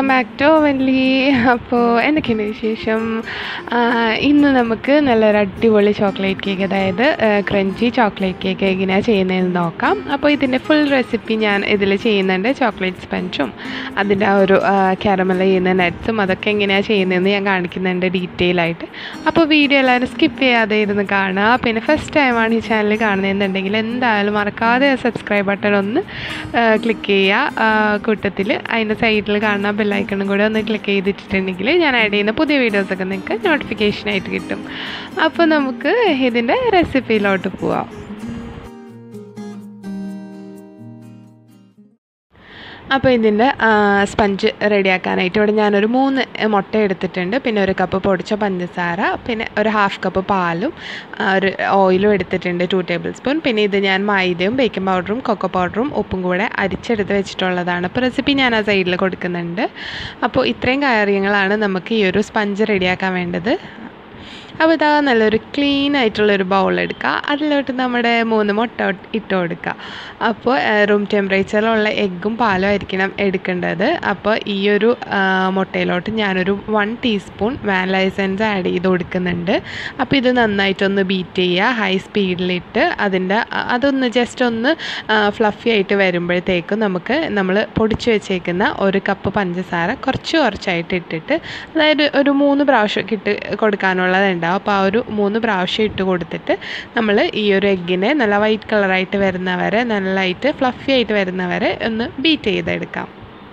welcome back to ഓവൻലി അപ്പോൾ എന്തൊക്കെയുണ്ട് വിശേഷം ആ, ഇന്ന് നമുക്ക് നല്ലൊരു അടിപൊളി ചോക്ലേറ്റ് കേക്ക് അതായത് ക്രഞ്ചി ചോക്ലേറ്റ് കേക്ക് എങ്ങനെയാണ് ചെയ്യുന്നതെന്ന് നോക്കാം അപ്പോൾ ഇതിൻ്റെ ഫുൾ റെസിപ്പി ഞാൻ ഇതിൽ ചെയ്യുന്നുണ്ട് ചോക്ലേറ്റ് സ്പഞ്ചും അതിൻ്റെ ആ ഒരു കാരമൽ ചെയ്യുന്ന നട്ട്സും അതൊക്കെ എങ്ങനെയാണ് ചെയ്യുന്നതെന്ന് ഞാൻ കാണിക്കുന്നുണ്ട് ഡീറ്റെയിൽ ആയിട്ട് അപ്പോൾ വീഡിയോ എല്ലാവരും സ്കിപ്പ് ചെയ്യാതെ ഇരുന്ന് കാണുക പിന്നെ ഫസ്റ്റ് ടൈമാണ് ഈ ചാനൽ കാണുന്നതെന്നുണ്ടെങ്കിൽ എന്തായാലും മറക്കാതെ സബ്സ്ക്രൈബ് ബട്ടൺ ഒന്ന് ക്ലിക്ക് ചെയ്യുക കൂട്ടത്തിൽ അതിൻ്റെ സൈഡിൽ കാണുന്ന ബെല്ലൈക്കണും കൂടെ ഒന്ന് ക്ലിക്ക് ചെയ്തിട്ടുണ്ടെങ്കിൽ ഞാൻ ആഡ് ചെയ്യുന്ന പുതിയ വീഡിയോസൊക്കെ നിങ്ങൾക്ക് നോട്ടിഫിക്കേഷനായിട്ട് കിട്ടും അപ്പോൾ നമുക്ക് ഇതിൻ്റെ റെസിപ്പിയിലോട്ട് പോവാം അപ്പോൾ ഇതിൻ്റെ സ്പഞ്ച് റെഡിയാക്കാനായിട്ട് ഇവിടെ ഞാനൊരു മൂന്ന് മുട്ട എടുത്തിട്ടുണ്ട് പിന്നെ ഒരു കപ്പ് പൊടിച്ച പഞ്ചസാര പിന്നെ ഒരു ഹാഫ് കപ്പ് പാലും ആ, ഒരു ഓയിലും എടുത്തിട്ടുണ്ട് ടു ടേബിൾ സ്പൂൺ പിന്നെ ഇത് ഞാൻ മൈദയും ബേക്കിംഗ് പൗഡറും കൊക്കോ പൗഡറും ഉപ്പും കൂടെ അരിച്ചെടുത്ത് വെച്ചിട്ടുള്ളതാണ് അപ്പോൾ റെസിപ്പി ഞാൻ ആ സൈഡിൽ കൊടുക്കുന്നുണ്ട് അപ്പോൾ ഇത്രയും കാര്യങ്ങളാണ് നമുക്ക് ഈ ഒരു സ്പഞ്ച് റെഡിയാക്കാൻ വേണ്ടത് അപ്പോൾ ഇതാ നല്ലൊരു ക്ലീൻ ആയിട്ടുള്ളൊരു ബൗൾ എടുക്കുക അതിലോട്ട് നമ്മുടെ മൂന്ന് മുട്ട ഇട്ട് കൊടുക്കുക അപ്പോൾ റൂം ടെമ്പറേച്ചറിലുള്ള എഗ്ഗും പാലും ആയിരിക്കണം എടുക്കേണ്ടത് അപ്പോൾ ഈ ഒരു ആ, മുട്ടയിലോട്ട് ഞാനൊരു one teaspoon vanilla essence add ചെയ്ത് കൊടുക്കുന്നുണ്ട് അപ്പോൾ ഇത് നന്നായിട്ടൊന്ന് ബീറ്റ് ചെയ്യുക ഹൈ സ്പീഡിലിട്ട് അതിൻ്റെ അ- അതൊന്ന് ജസ്റ്റ് ഒന്ന് ഫ്ലഫി ആയിട്ട് വരുമ്പോഴത്തേക്കും നമുക്ക് നമ്മൾ പൊടിച്ച് വെച്ചേക്കുന്ന ഒരു കപ്പ് പഞ്ചസാര കുറച്ച് കുറച്ചായിട്ട് ഇട്ടിട്ട് അതായത് ഒരു മൂന്ന് പ്രാവശ്യം ഇട്ട് കൊടുക്കാനുള്ളതുണ്ടാവും അപ്പോൾ ആ ഒരു മൂന്ന് പ്രാവശ്യം ഇട്ട് കൊടുത്തിട്ട് നമ്മൾ ഈ ഒരു എഗ്ഗിനെ നല്ല വൈറ്റ് കളറായിട്ട് വരുന്നവരെ നല്ലതായിട്ട് ഫ്ലഫി ആയിട്ട് വരുന്നവരെ ഒന്ന് ബീറ്റ് ചെയ്തെടുക്കാം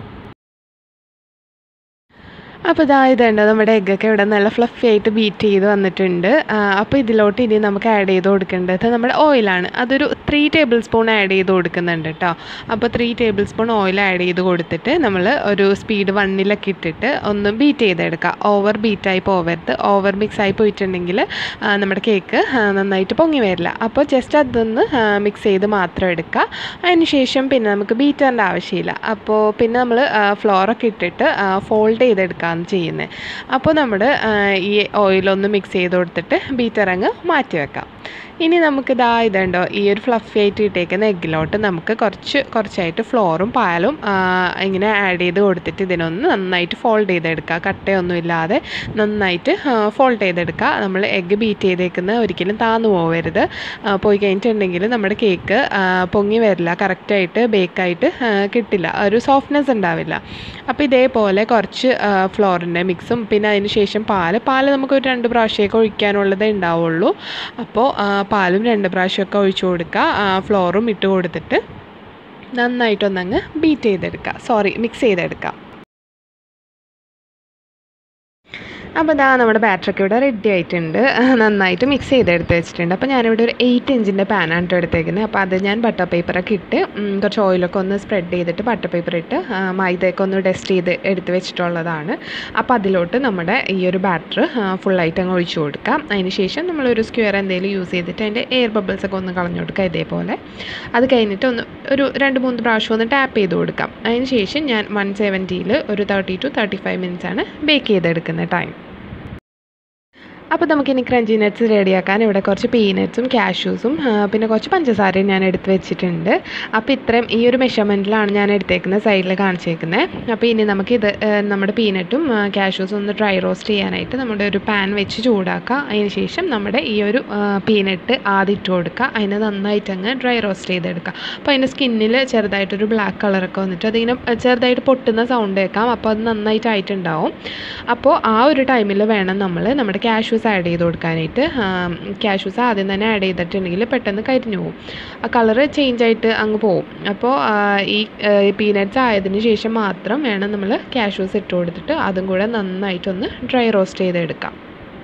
അപ്പോൾ ഇതാ ഇതുണ്ട് നമ്മുടെ എഗ്ഗൊക്കെ ഇവിടെ നല്ല ഫ്ലഫി ആയിട്ട് ബീറ്റ് ചെയ്ത് വന്നിട്ടുണ്ട് ആ, അപ്പോൾ ഇതിലോട്ട് ഇനി നമുക്ക് ആഡ് ചെയ്ത് കൊടുക്കേണ്ടത് നമ്മുടെ ഓയിലാണ് അതൊരു ത്രീ ടേബിൾ സ്പൂൺ ആഡ് ചെയ്ത് കൊടുക്കുന്നുണ്ട് കേട്ടോ അപ്പോൾ three table spoon oil add ചെയ്ത് കൊടുത്തിട്ട് നമ്മൾ ഒരു സ്പീഡ് വണ്ണിലൊക്കെ ഇട്ടിട്ട് ഒന്ന് ബീറ്റ് ചെയ്തെടുക്കുക ഓവർ ബീറ്റായി പോവരുത് ഓവർ മിക്സ് ആയി പോയിട്ടുണ്ടെങ്കിൽ ആ, നമ്മുടെ കേക്ക് ആ, നന്നായിട്ട് പൊങ്ങി വരില്ല അപ്പോൾ ജസ്റ്റ് അതൊന്ന് മിക്സ് ചെയ്ത് മാത്രം എടുക്കുക അതിന് ശേഷം പിന്നെ നമുക്ക് ബീറ്ററിൻ്റെ ആവശ്യമില്ല അപ്പോൾ പിന്നെ നമ്മൾ ഫ്ലോറൊക്കെ ഇട്ടിട്ട് ഫോൾഡ് ചെയ്തെടുക്കുകയാണ് ചെയ്യുന്നത് അപ്പോൾ നമ്മൾ ഈ ഓയിലൊന്ന് മിക്സ് ചെയ്ത് കൊടുത്തിട്ട് ബീറ്റർ അങ്ങ് മാറ്റി വെക്കാം ഇനി നമുക്ക് ഇതാ ഇതുണ്ടോ ഈ ഒരു ഫ്ലഫി ആയിട്ട് ഇട്ടേക്കുന്ന എഗ്ഗിലോട്ട് നമുക്ക് കുറച്ച് കുറച്ചായിട്ട് ഫ്ലോറും പാലും ആ, ഇങ്ങനെ ആഡ് ചെയ്ത് കൊടുത്തിട്ട് ഇതിനൊന്ന് നന്നായിട്ട് ഫോൾഡ് ചെയ്തെടുക്കുക കട്ടയൊന്നും ഇല്ലാതെ നന്നായിട്ട് ഫോൾഡ് ചെയ്തെടുക്കുക നമ്മൾ എഗ്ഗ് ബീറ്റ് ചെയ്തേക്കുന്ന ഒരിക്കലും താന്നു പോവരുത് ആ, പോയി കഴിഞ്ഞിട്ടുണ്ടെങ്കിൽ നമ്മുടെ കേക്ക് പൊങ്ങി വരില്ല കറക്റ്റായിട്ട് ബേക്കായിട്ട് കിട്ടില്ല ഒരു സോഫ്റ്റ്നെസ് ഉണ്ടാവില്ല അപ്പോൾ ഇതേപോലെ കുറച്ച് ഫ്ലോറിൻ്റെ മിക്സും പിന്നെ അതിന് ശേഷം പാല് പാല് നമുക്ക് ഒരു രണ്ട് പ്രാവശ്യമൊക്കെ ഒഴിക്കാനുള്ളതേ ഉണ്ടാവുള്ളൂ അപ്പോൾ ആ, പാലും രണ്ട് പ്രാവശ്യമൊക്കെ ഒഴിച്ചു കൊടുക്കുക ആ, ഫ്ലോറും ഇട്ട് കൊടുത്തിട്ട് നന്നായിട്ടൊന്നങ്ങ് ബീറ്റ് ചെയ്തെടുക്കുക സോറി മിക്സ് ചെയ്തെടുക്കുക അപ്പോൾ ഇതാ നമ്മുടെ ബാറ്ററൊക്കെ ഇവിടെ റെഡി ആയിട്ടുണ്ട് നന്നായിട്ട് മിക്സ് ചെയ്തെടുത്ത് വെച്ചിട്ടുണ്ട് അപ്പോൾ ഞാനിവിടെ ഒരു എയ്റ്റ് ഇഞ്ചിൻ്റെ പാനാണ് കേട്ടോ എടുത്തേക്കുന്നത് അപ്പോൾ അത് ഞാൻ ബട്ടർ പേപ്പറൊക്കെ ഇട്ട് ഉം, കുറച്ച് ഓയിലൊക്കെ ഒന്ന് സ്പ്രെഡ് ചെയ്തിട്ട് ബട്ടർ പേപ്പർ ഇട്ട് ആ, മൈദയൊക്കെ ഒന്ന് ഡസ്റ്റ് ചെയ്ത് എടുത്ത് വെച്ചിട്ടുള്ളതാണ് അപ്പോൾ അതിലോട്ട് നമ്മുടെ ഈ ഒരു ബാറ്റർ ഫുള്ളായിട്ട് അങ്ങ് ഒഴിച്ചു കൊടുക്കാം അതിന് ശേഷം നമ്മളൊരു സ്ക്വയർ എന്തെങ്കിലും യൂസ് ചെയ്തിട്ട് അതിൻ്റെ എയർ ബബിൾസ് ഒക്കെ ഒന്ന് കളഞ്ഞു കൊടുക്കുക ഇതേപോലെ അത് കഴിഞ്ഞിട്ട് ഒന്ന് ഒരു രണ്ട് മൂന്ന് പ്രാവശ്യം ഒന്ന് ടാപ്പ് ചെയ്ത് കൊടുക്കാം അതിന് ശേഷം ഞാൻ വൺ സെവൻറ്റിയിൽ ഒരു thirty two thirty five minutes ആണ് ബേക്ക് ചെയ്തെടുക്കുന്ന ടൈം അപ്പോൾ നമുക്കിനി ക്രഞ്ചി നട്ട്സ് റെഡിയാക്കാൻ ഇവിടെ കുറച്ച് പീനട്സും കാഷ്യൂസും പിന്നെ കുറച്ച് പഞ്ചസാരയും ഞാൻ എടുത്ത് വെച്ചിട്ടുണ്ട് അപ്പോൾ ഇത്രയും ഈ ഒരു മെഷർമെൻറ്റിലാണ് ഞാൻ എടുത്തേക്കുന്നത് സൈഡിൽ കാണിച്ചേക്കുന്നത് അപ്പോൾ ഇനി നമുക്കിത് ആ, നമ്മുടെ പീനട്ടും കാഷ്യൂസും ഒന്ന് ഡ്രൈ റോസ്റ്റ് ചെയ്യാനായിട്ട് നമ്മുടെ ഒരു പാൻ വെച്ച് ചൂടാക്കുക അതിന് ശേഷം നമ്മുടെ ഈ ഒരു പീനട്ട് ആദ്യം ഇട്ട് കൊടുക്കുക അതിനെ നന്നായിട്ട് അങ്ങ് ഡ്രൈ റോസ്റ്റ് ചെയ്തെടുക്കുക അപ്പോൾ അതിൻ്റെ സ്കിന്നിൽ ചെറുതായിട്ടൊരു ബ്ലാക്ക് കളറൊക്കെ വന്നിട്ട് അതിങ്ങനെ ചെറുതായിട്ട് പൊട്ടുന്ന സൗണ്ട് കേൾക്കാം അപ്പോൾ അത് നന്നായിട്ടായിട്ടുണ്ടാവും അപ്പോൾ ആ ഒരു ടൈമിൽ വേണം നമ്മൾ നമ്മുടെ കാഷ്യൂസ് ആഡ് ചെയ്ത് കൊടുക്കാനായിട്ട് കാഷ്യൂസ് ആദ്യം തന്നെ ആഡ് ചെയ്തിട്ടുണ്ടെങ്കിൽ പെട്ടെന്ന് കരിഞ്ഞു പോകും ആ കളറ് ചേഞ്ച് ആയിട്ട് അങ്ങ് പോകും അപ്പോൾ ആ, ഈ പീനട്ട്സ് ആയതിനു ശേഷം മാത്രം വേണം നമ്മൾ കാഷ്യൂസ് ഇട്ട് കൊടുത്തിട്ട് അതും കൂടെ നന്നായിട്ടൊന്ന് ഡ്രൈ റോസ്റ്റ് ചെയ്തെടുക്കാം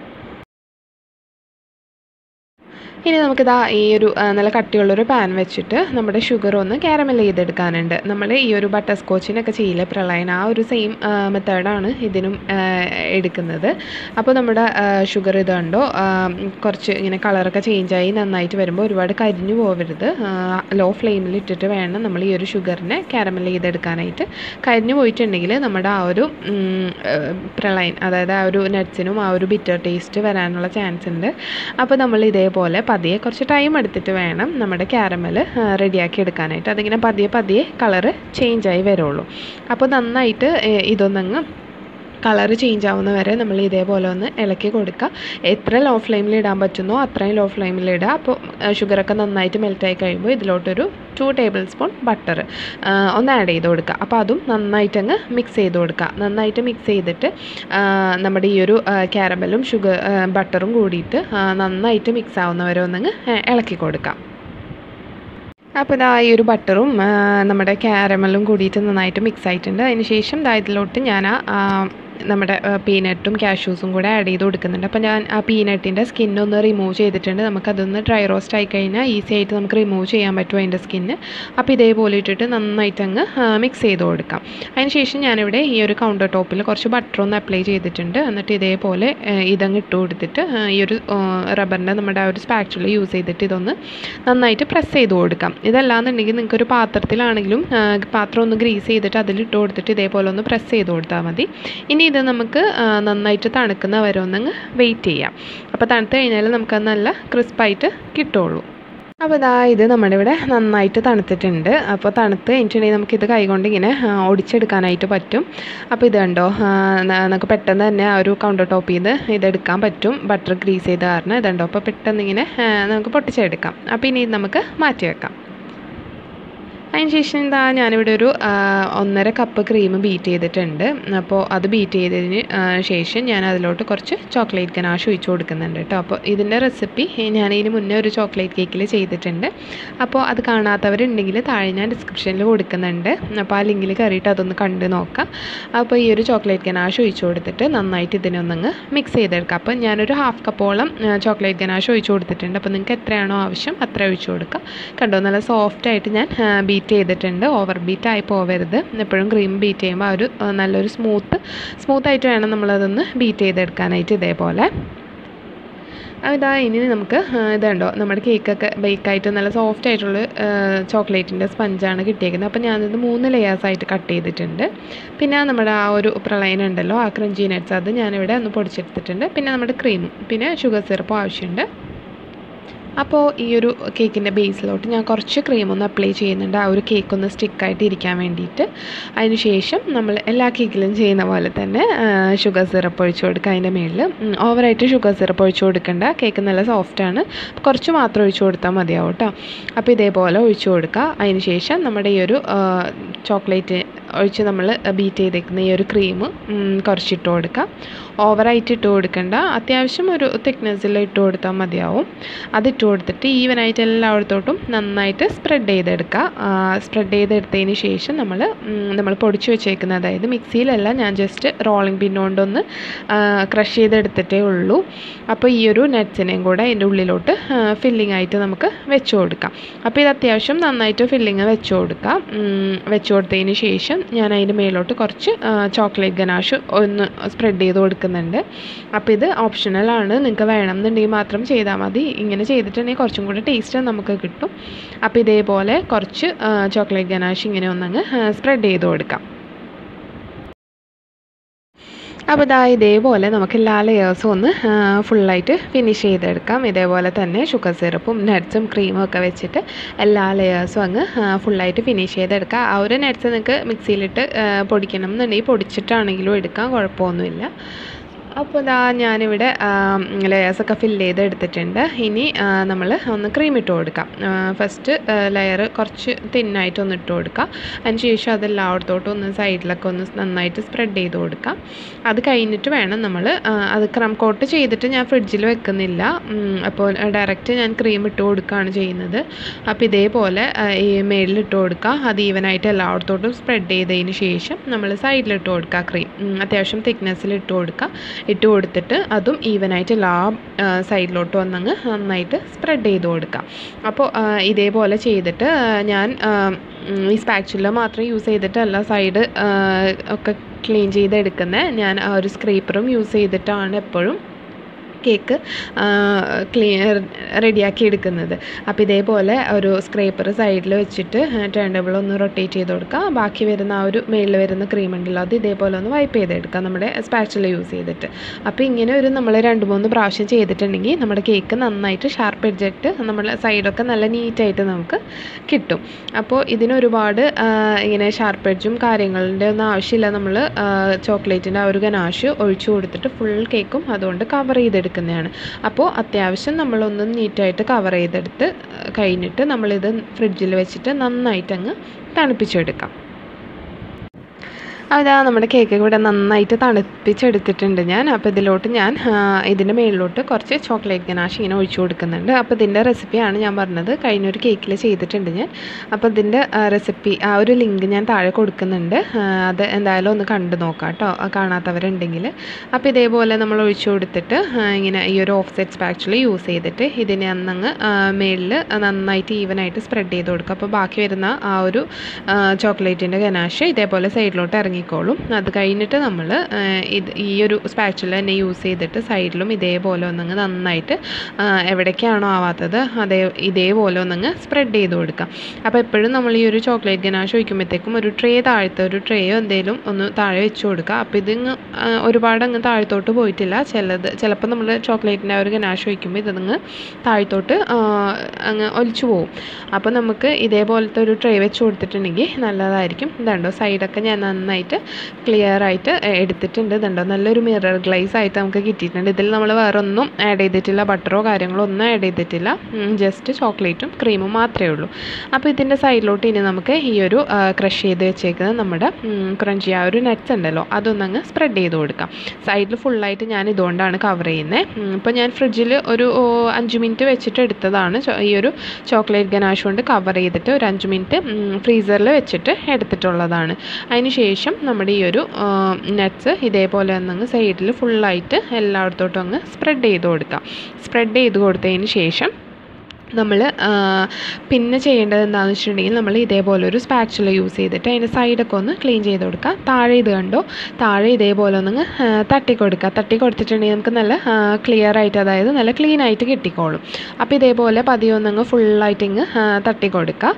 ഇനി നമുക്കിതാ ഈ ഒരു ആ, നല്ല കട്ടിയുള്ളൊരു പാൻ വെച്ചിട്ട് നമ്മുടെ ഷുഗർ ഒന്ന് കാരമൽ ചെയ്തെടുക്കാനുണ്ട് നമ്മൾ ഈ ഒരു ബട്ടർ സ്കോച്ചിനൊക്കെ ചെയ്യില്ല പ്രളയൻ ആ ഒരു സെയിം മെത്തേഡാണ് ഇതിനും ആ, എടുക്കുന്നത് അപ്പോൾ നമ്മുടെ ഷുഗർ ഇത് കണ്ടോ ആ, കുറച്ച് ഇങ്ങനെ കളറൊക്കെ ചേഞ്ചായി നന്നായിട്ട് വരുമ്പോൾ ഒരുപാട് കരിഞ്ഞു പോകരുത് ലോ ഫ്ലെയിമിൽ ഇട്ടിട്ട് വേണം നമ്മൾ ഈ ഒരു ഷുഗറിനെ കാരമൽ ചെയ്തെടുക്കാനായിട്ട് കരിഞ്ഞു പോയിട്ടുണ്ടെങ്കിൽ നമ്മുടെ ആ ഒരു ഉം, ആ, പ്രളയൻ അതായത് ആ ഒരു നട്ട്സിനും ആ ഒരു ബിറ്റർ ടേസ്റ്റ് വരാനുള്ള ചാൻസ് ഉണ്ട് അപ്പോൾ നമ്മൾ ഇതേപോലെ പതിയെ കുറച്ച് ടൈം എടുത്തിട്ട് വേണം നമ്മുടെ ക്യാരമൽ റെഡിയാക്കി എടുക്കാനായിട്ട് അതിങ്ങനെ പതിയെ പതിയെ കളറ് ചേഞ്ചായി വരുള്ളൂ അപ്പോൾ നന്നായിട്ട് ഏഹ്, ഇതൊന്നങ്ങ് കളറ് ചേഞ്ച് ആവുന്ന വരെ നമ്മൾ ഇതേപോലെ ഒന്ന് ഇളക്കി കൊടുക്കുക എത്ര ലോ ഫ്ലെയിമിൽ ഇടാൻ പറ്റുന്നോ അത്രയും ലോ ഫ്ലെയിമിൽ ഇടുക അപ്പോൾ ഷുഗറൊക്കെ നന്നായിട്ട് മെൽറ്റായി കഴിയുമ്പോൾ ഇതിലോട്ടൊരു ടു ടേബിൾ സ്പൂൺ ബട്ടർ ഒന്ന് ആഡ് ചെയ്ത് കൊടുക്കുക അപ്പോൾ അതും നന്നായിട്ടങ്ങ് മിക്സ് ചെയ്ത് കൊടുക്കുക നന്നായിട്ട് മിക്സ് ചെയ്തിട്ട് ആ, നമ്മുടെ ഈ ഒരു ക്യാരമലും ഷുഗർ ബട്ടറും കൂടിയിട്ട് ആ, നന്നായിട്ട് മിക്സ് ആവുന്നവരെ ഒന്നങ്ങ് ആ, ഇളക്കി കൊടുക്കാം അപ്പോൾ ഇതാ ഈ ഒരു ബട്ടറും ആ, നമ്മുടെ ക്യാരമലും കൂടിയിട്ട് നന്നായിട്ട് മിക്സ് ആയിട്ടുണ്ട് അതിന് ശേഷം ദാ ഇതിലോട്ട് ഞാൻ ആ, ആ, നമ്മുടെ പീനട്ടും കാഷ്യൂസും കൂടെ ആഡ് ചെയ്ത് കൊടുക്കുന്നുണ്ട് അപ്പോൾ ഞാൻ ആ പീനട്ടിൻ്റെ സ്കിന്നൊന്ന് റിമൂവ് ചെയ്തിട്ടുണ്ട് നമുക്കതൊന്ന് ഡ്രൈ റോസ്റ്റ് ആയി കഴിഞ്ഞാൽ ഈസി ആയിട്ട് നമുക്ക് റിമൂവ് ചെയ്യാൻ പറ്റും അതിൻ്റെ സ്കിന്ന് അപ്പോൾ ഇതേപോലെ ഇട്ടിട്ട് നന്നായിട്ട് അങ്ങ് മിക്സ് ചെയ്ത് കൊടുക്കാം അതിന് ശേഷം ഞാനിവിടെ ഈ ഒരു കൗണ്ടർ ടോപ്പിൽ കുറച്ച് ബട്ടർ ഒന്ന് അപ്ലൈ ചെയ്തിട്ടുണ്ട് എന്നിട്ട് ഇതേപോലെ ആ, ഇതങ്ങ് ഇട്ട് കൊടുത്തിട്ട് ആ, ഈ ഒരു റബ്ബറിൻ്റെ നമ്മുടെ ആ ഒരു സ്പാച്ചുല യൂസ് ചെയ്തിട്ട് ഇതൊന്ന് നന്നായിട്ട് പ്രസ് ചെയ്ത് കൊടുക്കാം ഇതല്ലാന്നുണ്ടെങ്കിൽ നിങ്ങൾക്ക് ഒരു പാത്രത്തിലാണെങ്കിലും ആ, പാത്രം ഒന്ന് ഗ്രീസ് ചെയ്തിട്ട് അതിലിട്ട് കൊടുത്തിട്ട് ഇതേപോലെ ഒന്ന് പ്രസ് ചെയ്ത് കൊടുത്താൽ മതി ഇനി ഇത് നമുക്ക് ആ, നന്നായിട്ട് തണുക്കുന്ന വരെ ഒന്നങ്ങ് വെയിറ്റ് ചെയ്യാം അപ്പോൾ തണുത്ത് കഴിഞ്ഞാൽ നമുക്കത് നല്ല ക്രിസ്പായിട്ട് കിട്ടുള്ളൂ അപ്പോൾ ഇതാ ഇത് നമ്മുടെ ഇവിടെ നന്നായിട്ട് തണുത്തിട്ടുണ്ട് അപ്പോൾ തണുത്ത് കഴിഞ്ഞിട്ടുണ്ടെങ്കിൽ നമുക്കിത് കൈകൊണ്ട് ഇങ്ങനെ ആ, ഒടിച്ചെടുക്കാനായിട്ട് പറ്റും അപ്പോൾ ഇത് കണ്ടോ ആ, ന- നമുക്ക് പെട്ടെന്ന് തന്നെ ആ ഒരു കൗണ്ടർ ടോപ്പിൽ നിന്ന് ഇതെടുക്കാൻ പറ്റും ബട്ടർ ഗ്രീസ് ചെയ്ത് കാരണം ഇതുണ്ടോ അപ്പോൾ പെട്ടെന്ന് ഇങ്ങനെ ആ, നമുക്ക് പൊട്ടിച്ചെടുക്കാം അപ്പോൾ ഇനി ഇത് നമുക്ക് മാറ്റി വെക്കാം അതിന് ശേഷം എന്താ ഞാനിവിടെ ഒരു ആ, ഒന്നര കപ്പ് ക്രീം ബീറ്റ് ചെയ്തിട്ടുണ്ട് അപ്പോൾ അത് ബീറ്റ് ചെയ്തതിന് ആ, ശേഷം ഞാൻ അതിലോട്ട് കുറച്ച് ചോക്ലേറ്റ് ഗനാഷ് ഒഴിച്ച് കൊടുക്കുന്നുണ്ട് കേട്ടോ അപ്പോൾ ഇതിൻ്റെ റെസിപ്പി ഞാൻ ഇതിന് മുന്നേ ഒരു ചോക്ലേറ്റ് കേക്കിൽ ചെയ്തിട്ടുണ്ട് അപ്പോൾ അത് കാണാത്തവരുണ്ടെങ്കിൽ താഴെ ഞാൻ ഡിസ്ക്രിപ്ഷനിൽ കൊടുക്കുന്നുണ്ട് അപ്പോൾ ആ ലിങ്കിൽ കയറിയിട്ട് അതൊന്ന് കണ്ട് നോക്കാം അപ്പോൾ ഈ ഒരു ചോക്ലേറ്റ് ഗനാഷ് ഒഴിച്ച് കൊടുത്തിട്ട് നന്നായിട്ട് ഇതിനൊന്നങ്ങ് മിക്സ് ചെയ്തെടുക്കാം അപ്പോൾ ഞാനൊരു ഹാഫ് കപ്പോളം ചോക്ലേറ്റ് ഗനാഷ് ഒഴിച്ച് കൊടുത്തിട്ടുണ്ട് അപ്പോൾ നിങ്ങൾക്ക് എത്രയാണോ ആവശ്യം അത്ര ഒഴിച്ച് കൊടുക്കുക കണ്ടോ നല്ല സോഫ്റ്റ് ആയിട്ട് ഞാൻ ബീറ്റ് ചെയ്തിട്ടുണ്ട് ഓവർ ബീറ്റ് ആയി പോവരുത് എപ്പോഴും ക്രീം ബീറ്റ് ചെയ്യുമ്പോൾ ആ ഒരു ആ, നല്ലൊരു സ്മൂത്ത് സ്മൂത്തായിട്ട് വേണം നമ്മളതൊന്ന് ബീറ്റ് ചെയ്തെടുക്കാനായിട്ട് ഇതേപോലെ ആ, ഇതാ ഇനി നമുക്ക് ആ, ഇതുണ്ടോ നമ്മുടെ കേക്കൊക്കെ ബേക്കായിട്ട് നല്ല സോഫ്റ്റ് ആയിട്ടുള്ള ചോക്ലേറ്റിൻ്റെ സ്പഞ്ചാണ് കിട്ടിയേക്കുന്നത് അപ്പോൾ ഞാനിത് മൂന്ന് ലെയേഴ്സായിട്ട് കട്ട് ചെയ്തിട്ടുണ്ട് പിന്നെ നമ്മുടെ ആ ഒരു പ്രളയനം ഉണ്ടല്ലോ ആ ക്രഞ്ചി നട്ട്സ് അത് ഞാനിവിടെ ഒന്ന് പൊടിച്ചെടുത്തിട്ടുണ്ട് പിന്നെ നമ്മുടെ ക്രീമും പിന്നെ ഷുഗർ സിറപ്പും ആവശ്യമുണ്ട് അപ്പോൾ ഈ ഒരു കേക്കിൻ്റെ ബേസിലോട്ട് ഞാൻ കുറച്ച് ക്രീം ഒന്ന് അപ്ലൈ ചെയ്യുന്നുണ്ട് ആ ഒരു കേക്ക് ഒന്ന് സ്റ്റിക്കായിട്ട് ഇരിക്കാൻ വേണ്ടിയിട്ട് അതിന് ശേഷം നമ്മൾ എല്ലാ കേക്കിലും ചെയ്യുന്ന പോലെ തന്നെ ഷുഗർ സിറപ്പ് ഒഴിച്ച് കൊടുക്കുക അതിൻ്റെ മുകളിൽ ഓവറായിട്ട് ഷുഗർ സിറപ്പ് ഒഴിച്ച് കൊടുക്കണ്ട കേക്ക് നല്ല സോഫ്റ്റാണ് കുറച്ച് മാത്രം ഒഴിച്ച് കൊടുത്താൽ മതിയാവും കേട്ടോ അപ്പോൾ ഇതേപോലെ ഒഴിച്ച് കൊടുക്കുക അതിന് ശേഷം നമ്മുടെ ഈ ഒരു ചോക്ലേറ്റ് ഒഴിച്ച് നമ്മൾ ബീറ്റ് ചെയ്തേക്കുന്ന ഈ ഒരു ക്രീം കുറച്ചിട്ട് കൊടുക്കുക ഓവറായിട്ട് ഇട്ട് കൊടുക്കണ്ട അത്യാവശ്യം ഒരു തിക്നെസ്സിൽ ഇട്ട് കൊടുത്താൽ മതിയാവും അതിട്ട് കൊടുത്തിട്ട് ഈവനായിട്ട് എല്ലായിടത്തോട്ടും നന്നായിട്ട് സ്പ്രെഡ് ചെയ്തെടുക്കുക സ്പ്രെഡ് ചെയ്തെടുത്തതിന് ശേഷം നമ്മൾ നമ്മൾ പൊടിച്ച് വെച്ചേക്കുന്ന അതായത് മിക്സിയിലല്ല ഞാൻ ജസ്റ്റ് റോളിംഗ് പിൻ കൊണ്ടൊന്ന് ക്രഷ് ചെയ്തെടുത്തിട്ടേ ഉള്ളൂ അപ്പോൾ ഈ ഒരു നട്ട്സിനെയും കൂടെ അതിൻ്റെ ഉള്ളിലോട്ട് ഫില്ലിംഗ് ആയിട്ട് നമുക്ക് വെച്ച് കൊടുക്കാം അപ്പോൾ ഇത് അത്യാവശ്യം നന്നായിട്ട് ഫില്ലിങ് വെച്ച് കൊടുക്കാം ഉം, വെച്ച് കൊടുത്തതിന് ശേഷം ഞാൻ അതിൻ്റെ മേലോട്ട് കുറച്ച് ചോക്ലേറ്റ് ഗനാഷ് ഒന്ന് സ്പ്രെഡ് ചെയ്ത് കൊടുക്കുന്നുണ്ട് അപ്പോൾ ഇത് ഓപ്ഷണലാണ് നിങ്ങൾക്ക് വേണമെന്നുണ്ടെങ്കിൽ മാത്രം ചെയ്താൽ മതി ഇങ്ങനെ ചെയ്തിട്ടുണ്ടെങ്കിൽ കുറച്ചും കൂടി ടേസ്റ്റ് നമുക്ക് കിട്ടും അപ്പോൾ ഇതേപോലെ കുറച്ച് ചോക്ലേറ്റ് ഗനാഷ് ഇങ്ങനെ ഒന്നങ്ങ് സ്പ്രെഡ് ചെയ്ത് കൊടുക്കാം അപ്പോൾ ഇതാ ഇതേപോലെ നമുക്ക് എല്ലാ ലെയേഴ്സും ഒന്ന് ഫുള്ളായിട്ട് ഫിനിഷ് ചെയ്തെടുക്കാം ഇതേപോലെ തന്നെ ഷുഗർ സിറപ്പും നട്ട്സും ക്രീമും ഒക്കെ വെച്ചിട്ട് എല്ലാ ലെയേഴ്സും അങ്ങ് ഫുള്ളായിട്ട് ഫിനിഷ് ചെയ്തെടുക്കാം ആ ഒരു നട്ട്സ് നിങ്ങൾക്ക് മിക്സിയിലിട്ട് ആ, പൊടിക്കണം എന്നുണ്ടെങ്കിൽ പൊടിച്ചിട്ടാണെങ്കിലും എടുക്കാം കുഴപ്പമൊന്നുമില്ല അപ്പോൾ ഇതാ ഞാനിവിടെ ലെയേഴ്സൊക്കെ ഫില്ല് ചെയ്ത് എടുത്തിട്ടുണ്ട് ഇനി നമ്മൾ ഒന്ന് ക്രീം ഇട്ട് കൊടുക്കാം ഫസ്റ്റ് ലെയർ കുറച്ച് തിന്നായിട്ട് ഒന്ന് ഇട്ട് കൊടുക്കാം അതിന് ശേഷം അതെല്ലായിടത്തോട്ടും ഒന്ന് സൈഡിലൊക്കെ ഒന്ന് നന്നായിട്ട് സ്പ്രെഡ് ചെയ്ത് കൊടുക്കാം അത് കഴിഞ്ഞിട്ട് വേണം നമ്മൾ അത് ക്രം കോട്ട് ചെയ്തിട്ട് ഞാൻ ഫ്രിഡ്ജിൽ വെക്കുന്നില്ല ഉം, അപ്പോൾ ഡയറക്റ്റ് ഞാൻ ക്രീം ഇട്ട് കൊടുക്കുകയാണ് ചെയ്യുന്നത് അപ്പോൾ ഇതേപോലെ ആ, ഈ മേളിൽ ഇട്ട് കൊടുക്കുക അത് ഈവനായിട്ട് എല്ലായിടത്തോട്ടും സ്പ്രെഡ് ചെയ്തതിന് ശേഷം നമ്മൾ സൈഡിൽ ഇട്ട് കൊടുക്കുക ക്രീം അത്യാവശ്യം തിക്നെസ്സിൽ ഇട്ട് കൊടുക്കുക ഇട്ട് കൊടുത്തിട്ട് അതും ഈവനായിട്ട് എല്ലാ സൈഡിലോട്ടും ഒന്നങ്ങ് നന്നായിട്ട് സ്പ്രെഡ് ചെയ്ത് കൊടുക്കുക അപ്പോൾ ആ, ഇതേപോലെ ചെയ്തിട്ട് ആ, ഞാൻ ആ, ഉം, ഈ സ്പാച്ചുല മാത്രം യൂസ് ചെയ്തിട്ടല്ല സൈഡ് ഒക്കെ ക്ലീൻ ചെയ്തെടുക്കുന്നത് ഞാൻ ആ ഒരു സ്ക്രീപ്പറും യൂസ് ചെയ്തിട്ടാണ് എപ്പോഴും കേക്ക് ക്ലിയർ റെഡിയാക്കി എടുക്കുന്നത് അപ്പോൾ ഇതേപോലെ ഒരു സ്ക്രേപ്പർ സൈഡിൽ വെച്ചിട്ട് ടേൺ ടേബിൾ ഒന്ന് റൊട്ടേറ്റ് ചെയ്ത് കൊടുക്കുക ബാക്കി വരുന്ന ആ ഒരു മേളിൽ വരുന്ന ക്രീം ഉണ്ടല്ലോ അത് ഇതേപോലെ ഒന്ന് വൈപ്പ് ചെയ്തെടുക്കുക നമ്മുടെ സ്പാച്ചില യൂസ് ചെയ്തിട്ട് അപ്പോൾ ഇങ്ങനെ ഒരു നമ്മൾ രണ്ട് മൂന്ന് പ്രാവശ്യം ചെയ്തിട്ടുണ്ടെങ്കിൽ നമ്മുടെ കേക്ക് നന്നായിട്ട് ഷാർപ്പ് എഡ്ജറ്റ് നമ്മുടെ സൈഡൊക്കെ നല്ല നീറ്റായിട്ട് നമുക്ക് കിട്ടും അപ്പോൾ ഇതിനൊരുപാട് ഇങ്ങനെ ഷാർപ്പ് എഡ്ജും കാര്യങ്ങളുടെ ഒന്നും ആവശ്യമില്ല നമ്മൾ ചോക്ലേറ്റിൻ്റെ ആ ഒരു ഗനാഷ് ഒഴിച്ചു കൊടുത്തിട്ട് ഫുൾ കേക്കും അതുകൊണ്ട് കവർ ചെയ്തെടുക്കുന്നതാണ് അപ്പോൾ അത്യാവശ്യം നമ്മളൊന്ന് നീറ്റായിട്ട് കവർ ചെയ്തെടുത്ത് കഴിഞ്ഞിട്ട് നമ്മളിത് ഫ്രിഡ്ജിൽ വെച്ചിട്ട് നന്നായിട്ട് അങ്ങ് തണുപ്പിച്ചെടുക്കാം അതാ നമ്മുടെ കേക്ക് ഇവിടെ നന്നായിട്ട് തണുപ്പിച്ചെടുത്തിട്ടുണ്ട് ഞാൻ അപ്പോൾ ഇതിലോട്ട് ഞാൻ ഇതിൻ്റെ മുകളിലോട്ട് കുറച്ച് ചോക്ലേറ്റ് ഗനാഷ് ഇങ്ങനെ ഒഴിച്ചു കൊടുക്കുന്നുണ്ട് അപ്പോൾ ഇതിൻ്റെ റെസിപ്പിയാണ് ഞാൻ പറഞ്ഞത് കഴിഞ്ഞൊരു കേക്കിൽ ചെയ്തിട്ടുണ്ട് ഞാൻ അപ്പോൾ ഇതിൻ്റെ റെസിപ്പി ആ ഒരു ലിങ്ക് ഞാൻ താഴെ കൊടുക്കുന്നുണ്ട് അത് എന്തായാലും ഒന്ന് കണ്ടു നോക്കാം കേട്ടോ കാണാത്തവരുണ്ടെങ്കിൽ അപ്പോൾ ഇതേപോലെ നമ്മൾ ഒഴിച്ചു കൊടുത്തിട്ട് ഇങ്ങനെ ഈ ഒരു ഓഫ് സെറ്റ് സ്പാക്ച്വലി യൂസ് ചെയ്തിട്ട് ഇതിനെ അന്നങ്ങ് മേളിൽ നന്നായിട്ട് ഈവനായിട്ട് സ്പ്രെഡ് ചെയ്ത് കൊടുക്കുക അപ്പോൾ ബാക്കി വരുന്ന ആ ഒരു ചോക്ലേറ്റിൻ്റെ ഗനാഷ് ഇതേപോലെ സൈഡിലോട്ട് ഇറങ്ങി ഇറങ്ങിക്കോളും അത് കഴിഞ്ഞിട്ട് നമ്മൾ ഇത് ഈ ഒരു സ്പാച്ചുല തന്നെ യൂസ് ചെയ്തിട്ട് സൈഡിലും ഇതേപോലെ ഒന്നങ്ങ് നന്നായിട്ട് എവിടേക്കാണോ ആവാത്തത് അതേ ഇതേപോലെ ഒന്നങ്ങ് സ്പ്രെഡ് ചെയ്ത് കൊടുക്കാം അപ്പോൾ എപ്പോഴും നമ്മൾ ഈ ഒരു ചോക്ലേറ്റ് ഗനാഷ് ഒഴിക്കുമ്പോഴത്തേക്കും ഒരു ട്രേ താഴത്തെ ഒരു ട്രേയോ എന്തെങ്കിലും ഒന്ന് താഴെ വെച്ച് കൊടുക്കുക അപ്പോൾ ഇതിങ്ങ് ഒരുപാട് അങ്ങ് താഴത്തോട്ട് പോയിട്ടില്ല ചിലത് ചിലപ്പോൾ നമ്മൾ ചോക്ലേറ്റിൻ്റെ ആ ഒരു ഗനാഷ് ഒഴിക്കുമ്പോൾ ഇതങ്ങ് താഴത്തോട്ട് അങ്ങ് ഒലിച്ചു പോകും അപ്പോൾ നമുക്ക് ഇതേപോലത്തെ ഒരു ട്രേ വെച്ച് കൊടുത്തിട്ടുണ്ടെങ്കിൽ നല്ലതായിരിക്കും ഇതുണ്ടോ സൈഡൊക്കെ ഞാൻ നന്നായിട്ട് ക്ലിയർ ആയിട്ട് എടുത്തിട്ടുണ്ട് ഇതുണ്ടോ നല്ലൊരു മിറർ ഗ്ലേസ് ആയിട്ട് നമുക്ക് കിട്ടിയിട്ടുണ്ട് ഇതിൽ നമ്മൾ വേറെ ഒന്നും ആഡ് ചെയ്തിട്ടില്ല ബട്ടറോ കാര്യങ്ങളോ ഒന്നും ആഡ് ചെയ്തിട്ടില്ല ജസ്റ്റ് ചോക്ലേറ്റും ക്രീമും മാത്രമേ ഉള്ളൂ അപ്പോൾ ഇതിൻ്റെ സൈഡിലോട്ട് ഇനി നമുക്ക് ഈ ഒരു ക്രഷ് ചെയ്ത് വെച്ചേക്കുന്ന നമ്മുടെ ക്രഞ്ചി ആ ഒരു നട്ട്സ് ഉണ്ടല്ലോ അതൊന്നങ്ങ് സ്പ്രെഡ് ചെയ്ത് കൊടുക്കാം സൈഡിൽ ഫുള്ളായിട്ട് ഞാൻ ഇതുകൊണ്ടാണ് കവർ ചെയ്യുന്നത് ഇപ്പോൾ ഞാൻ ഫ്രിഡ്ജിൽ ഒരു അഞ്ച് മിനിറ്റ് വെച്ചിട്ട് എടുത്തതാണ് ഈ ഒരു ചോക്ലേറ്റ് ഗനാഷ് കൊണ്ട് കവർ ചെയ്തിട്ട് ഒരു അഞ്ച് മിനിറ്റ് ഫ്രീസറിൽ വെച്ചിട്ട് എടുത്തിട്ടുള്ളതാണ് അതിന് ശേഷം നമ്മുടെ ഈ ഒരു നട്ട്സ് ഇതേപോലെ ഒന്നങ്ങ് സൈഡിൽ ഫുള്ളായിട്ട് എല്ലായിടത്തോട്ടും അങ്ങ് സ്പ്രെഡ് ചെയ്ത് കൊടുക്കാം സ്പ്രെഡ് ചെയ്ത് കൊടുത്തതിന് ശേഷം നമ്മൾ പിന്നെ ചെയ്യേണ്ടത് എന്താണെന്ന് വെച്ചിട്ടുണ്ടെങ്കിൽ നമ്മൾ ഇതേപോലെ ഒരു സ്പാച്ചുല യൂസ് ചെയ്തിട്ട് അതിൻ്റെ സൈഡൊക്കെ ഒന്ന് ക്ലീൻ ചെയ്ത് കൊടുക്കുക താഴെ ഇത് കണ്ടോ താഴെ ഇതേപോലെ ഒന്ന് തട്ടി കൊടുക്കുക തട്ടി കൊടുത്തിട്ടുണ്ടെങ്കിൽ നമുക്ക് നല്ല ക്ലിയർ ആയിട്ട് അതായത് നല്ല ക്ലീൻ ആയിട്ട് കിട്ടിക്കോളും അപ്പോൾ ഇതേപോലെ പതിയെ ഒന്നങ്ങ് ഫുള്ളായിട്ട് ഇങ്ങ് തട്ടി കൊടുക്കുക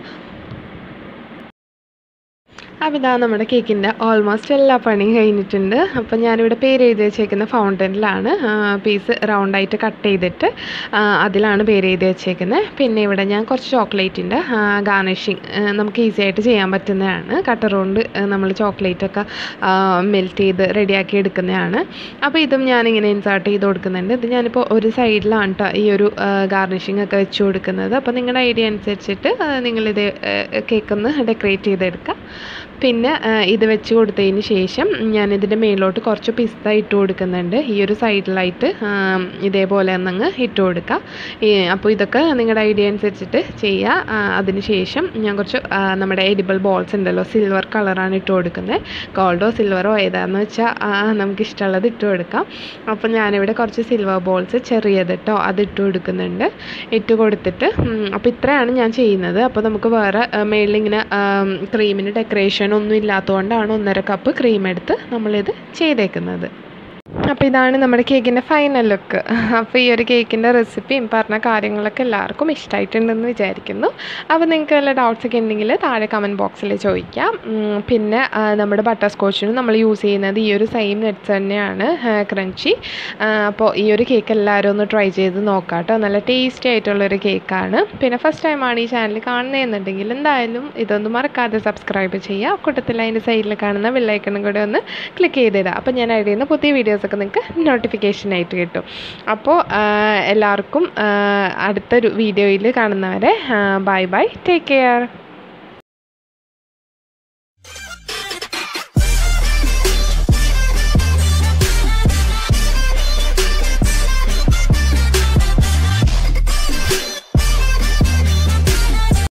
അപ്പോൾ ഇതാ നമ്മുടെ കേക്കിൻ്റെ ഓൾമോസ്റ്റ് എല്ലാ പണിയും കഴിഞ്ഞിട്ടുണ്ട് അപ്പോൾ ഞാനിവിടെ പേര് എഴുതി വെച്ചേക്കുന്ന ഫൗണ്ടനിലാണ് പീസ് റൗണ്ടായിട്ട് കട്ട് ചെയ്തിട്ട് അതിലാണ് പേര് എഴുതി വെച്ചേക്കുന്നത് പിന്നെ ഇവിടെ ഞാൻ കുറച്ച് ചോക്ലേറ്റിൻ്റെ ഗാർണിഷിങ് നമുക്ക് ഈസി ആയിട്ട് ചെയ്യാൻ പറ്റുന്നതാണ് കട്ടർ കൊണ്ട് നമ്മൾ ചോക്ലേറ്റൊക്കെ മെൽറ്റ് ചെയ്ത് റെഡിയാക്കി എടുക്കുന്നതാണ് അപ്പോൾ ഇതും ഞാനിങ്ങനെ ഇൻസേർട്ട് ചെയ്ത് കൊടുക്കുന്നുണ്ട് ഇത് ഞാനിപ്പോൾ ഒരു സൈഡിലാണ് കേട്ടോ ഈ ഒരു ഗാർണിഷിംഗ് ഒക്കെ വെച്ച് കൊടുക്കുന്നത് അപ്പോൾ നിങ്ങളുടെ ഐഡിയ അനുസരിച്ചിട്ട് നിങ്ങളിത് കേക്കൊന്ന് ഡെക്കറേറ്റ് ചെയ്തെടുക്കുക പിന്നെ ഇത് വെച്ച് കൊടുത്തതിന് ശേഷം ഞാനിതിൻ്റെ മേലോട്ട് കുറച്ച് പിസ്ത ഇട്ട് കൊടുക്കുന്നുണ്ട് ഈ ഒരു സൈഡിലായിട്ട് ഇതേപോലെ ഒന്നങ്ങ് ഇട്ട് കൊടുക്കുക അപ്പോൾ ഇതൊക്കെ നിങ്ങളുടെ ഐഡിയ അനുസരിച്ചിട്ട് ചെയ്യുക അതിന് ശേഷം ഞാൻ കുറച്ച് നമ്മുടെ എഡിബിൾ ബോൾസ് ഉണ്ടല്ലോ സിൽവർ കളറാണ് ഇട്ട് കൊടുക്കുന്നത് ഗോൾഡോ സിൽവറോ ഏതാണെന്ന് വെച്ചാൽ നമുക്ക് ഇഷ്ടമുള്ളത് ഇട്ട് കൊടുക്കാം അപ്പോൾ ഞാനിവിടെ കുറച്ച് സിൽവർ ബോൾസ് ചെറിയത് കേട്ടോ അത് ഇട്ട് കൊടുക്കുന്നുണ്ട് ഇട്ട് കൊടുത്തിട്ട് അപ്പോൾ ഇത്രയാണ് ഞാൻ ചെയ്യുന്നത് അപ്പോൾ നമുക്ക് വേറെ മേളിലിങ്ങനെ ക്രീമിന് ഡെക്കറേഷൻ ഒന്നും ഇല്ലാത്തതുകൊണ്ടാണ് ഒന്നര കപ്പ് ക്രീം എടുത്ത് നമ്മളിത് ചെയ്തേക്കുന്നത് അപ്പോൾ ഇതാണ് നമ്മുടെ കേക്കിൻ്റെ ഫൈനൽ ലുക്ക് അപ്പോൾ ഈ ഒരു കേക്കിൻ്റെ റെസിപ്പിയും പറഞ്ഞ കാര്യങ്ങളൊക്കെ എല്ലാവർക്കും ഇഷ്ടമായിട്ടുണ്ടെന്ന് വിചാരിക്കുന്നു അപ്പോൾ നിങ്ങൾക്ക് വല്ല ഡൗട്ട്സ് ഒക്കെ ഉണ്ടെങ്കിൽ താഴെ കമൻറ്റ് ബോക്സിൽ ചോദിക്കാം പിന്നെ നമ്മുടെ ബട്ടർ സ്കോച്ചിനും നമ്മൾ യൂസ് ചെയ്യുന്നത് ഈ ഒരു സെയിം നെറ്റ്സ് തന്നെയാണ് ക്രഞ്ചി അപ്പോൾ ഈ ഒരു കേക്ക് എല്ലാവരും ഒന്ന് ട്രൈ ചെയ്ത് നോക്കാം കേട്ടോ നല്ല ടേസ്റ്റി ആയിട്ടുള്ളൊരു കേക്കാണ് പിന്നെ ഫസ്റ്റ് ടൈമാണ് ഈ ചാനൽ കാണുന്നതെന്നുണ്ടെങ്കിൽ എന്തായാലും ഇതൊന്നും മറക്കാതെ സബ്സ്ക്രൈബ് ചെയ്യുക കൂട്ടത്തിൽ അതിൻ്റെ സൈഡിൽ കാണുന്ന ബെല്ലൈക്കണും കൂടെ ഒന്ന് ക്ലിക്ക് ചെയ്തിടുക അപ്പോൾ ഞാൻ അടിയുന്ന പുതിയ വീഡിയോസൊക്കെ നിങ്ങൾക്ക് നോട്ടിഫിക്കേഷൻ ആയിട്ട് കിട്ടും അപ്പോൾ എല്ലാവർക്കും അടുത്തൊരു വീഡിയോയിൽ കാണുന്നവരെ ബൈ ബൈ ടേക്ക് കെയർ